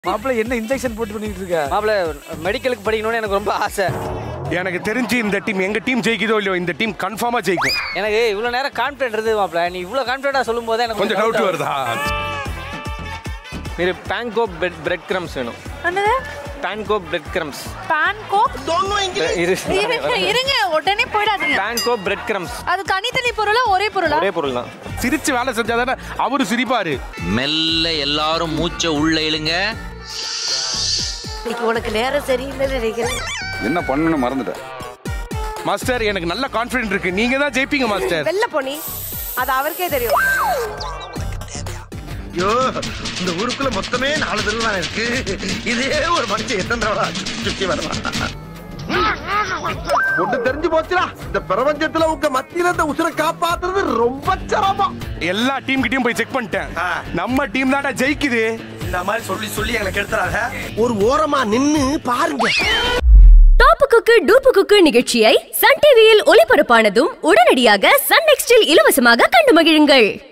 மாப்பிள்ள என்ன இன்ஜெக்ஷன் போட்டு பண்ணிட்டு இருக்க மாப்பிள்ள மெடிக்கலுக்கு படிக்கணும்னு எனக்கு ரொம்ப ஆசை எனக்கு தெரிஞ்சு இந்த டீம் எங்க டீம் ஜெயிக்குதோ இல்லையோ இந்த டீம் கன்ஃபார்மா ஜெயிக்கும் எனக்கு இவ்வளோ நேரம் கான்ஃபிடென்ட் இருந்தது மாப்பிள்ள நீ இவ்வளோ கான்ஃபிடென்ட்டாக சொல்லும் போதே எனக்கு கொஞ்சம் டவுட் வருதா మీరు ప్యాన్కో బ్రెడ్ బ్రెడ్ క్రమ్స్ వేணும் என்னது panko bread crumbs panko இரு இருங்க இருங்க உடனே போயிடாதீங்க ప్యాన్కో బ్రెడ్ క్రమ్ஸ் அது தனித்தனி பொருளா ஒரே பொருளா ஒரே பொருள் தான் சிரிச்சு வேலை செஞ்சாதானே அவரு சிரிப்பாரு மெல்ல எல்லாரும் மூச்சை உள்ள இழுங்க இன்னைக்கு உனக்கு நேரம் சரியில்லைன்னு நினைக்கிறேன் என்ன பண்ணணும் மறந்துட்டேன் மாஸ்டர் எனக்கு நல்ல கான்ஃபிடென்ட் இருக்கு நீங்க தான் ஜெயிப்பீங்க மாஸ்டர் வெள்ள போனி அது அவருக்கே தெரியும் ஐயோ இந்த ஊருக்குள்ள மொத்தமே நாலு தெருவு தான் இருக்கு இதே ஒரு மனுஷன் எத்தனை தடவை சுத்தி சுத்தி வருவான் ஒண்ணு தெரிஞ்சு போச்சுடா இந்த பிரபஞ்சத்துல உங்க மத்தியில இந்த உசுரை காப்பாத்துறது ரொம்ப சிரமம் எல்லா டீம் கிட்டயும் போய் செக் பண்ணிட்டேன் ஆ. நம்ம டீம் தான்டா ஜெயிக்குது இந்த மாதிரி சொல்லி சொல்லி எங்களை கெடுத்துறாங்க ஒரு ஓரமா நின்னு பாருங்க டாப்பு குக்கு டூப்பு குக்கு நிகழ்ச்சியை சன் டிவியில் ஒளிபரப்பானதும் உடனடியாக சன் நெக்ஸ்டில் இலவசமாக கண்டு மகிழுங்கள்